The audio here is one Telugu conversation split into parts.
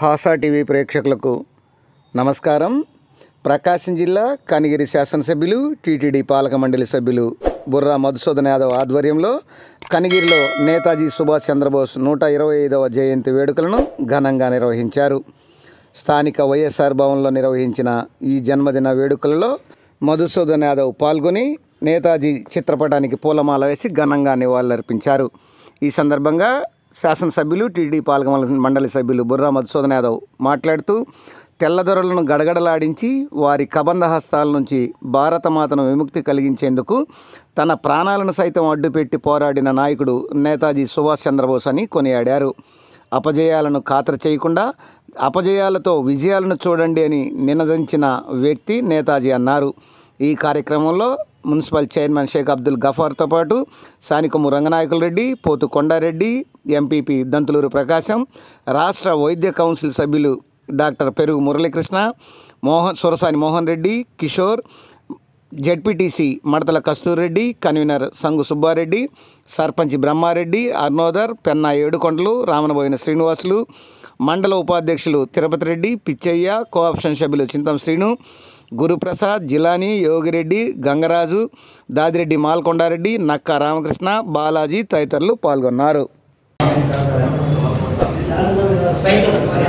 హాసా టీవీ ప్రేక్షకులకు నమస్కారం ప్రకాశం జిల్లా కనిగిరి శాసనసభ్యులు టీటీడీ పాలక మండలి సభ్యులు బుర్రా మధుసూదన్ యాదవ్ ఆధ్వర్యంలో కనిగిరిలో నేతాజీ సుభాష్ చంద్రబోస్ నూట ఇరవై ఐదవ జయంతి వేడుకలను ఘనంగా నిర్వహించారు స్థానిక వైఎస్ఆర్ భవన్లో నిర్వహించిన ఈ జన్మదిన వేడుకలలో మధుసూదన్ యాదవ్ పాల్గొని నేతాజీ చిత్రపటానికి పూలమాల వేసి ఘనంగా నివాళులర్పించారు ఈ సందర్భంగా శాసనసభ్యులు టీడీ పాలక మండలి సభ్యులు బుర్రా మధుసూదన్ యాదవ్ మాట్లాడుతూ తెల్లదొరలను గడగడలాడించి వారి కబంధ హస్తాల నుంచి భారతమాతను విముక్తి కలిగించేందుకు తన ప్రాణాలను సైతం అడ్డుపెట్టి పోరాడిన నాయకుడు నేతాజీ సుభాష్ చంద్రబోస్ అని కొనియాడారు అపజయాలను ఖాతరు చేయకుండా అపజయాలతో విజయాలను చూడండి అని నినదించిన వ్యక్తి నేతాజీ అన్నారు ఈ కార్యక్రమంలో మున్సిపల్ చైర్మన్ షేక్ అబ్దుల్ గఫార్తో పాటు స్థానికము రంగనాయకుల రెడ్డి పోతు కొండారెడ్డి ఎంపీపీ దంతులూరు ప్రకాశం రాష్ట్ర వైద్య కౌన్సిల్ సభ్యులు doctor Perugu Muralikrishna Mohan Surasani Mohan Reddy Kishore ZPTC Madathala Kastureddy convener Sangu Subbareddy sarpanch Brahmareddy అర్నోదర్ పెన్నా ఏడుకొండలు రామనబోయిన శ్రీనివాసులు మండల ఉపాధ్యక్షులు తిరుపతి రెడ్డి పిచ్చయ్య కోఆప్షన్ సభ్యులు చింతం శ్రీను గురుప్రసాద్ జిలాని యోగిరెడ్డి గంగరాజు దాదిరెడ్డి మాల్కొండారెడ్డి నక్క రామకృష్ణ బాలాజీ తదితరులు పాల్గొన్నారు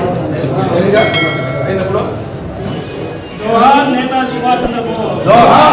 అయినప్పుడు జోహార్ నేతాజీ సుభాష్ చంద్రబోస్ జోహార్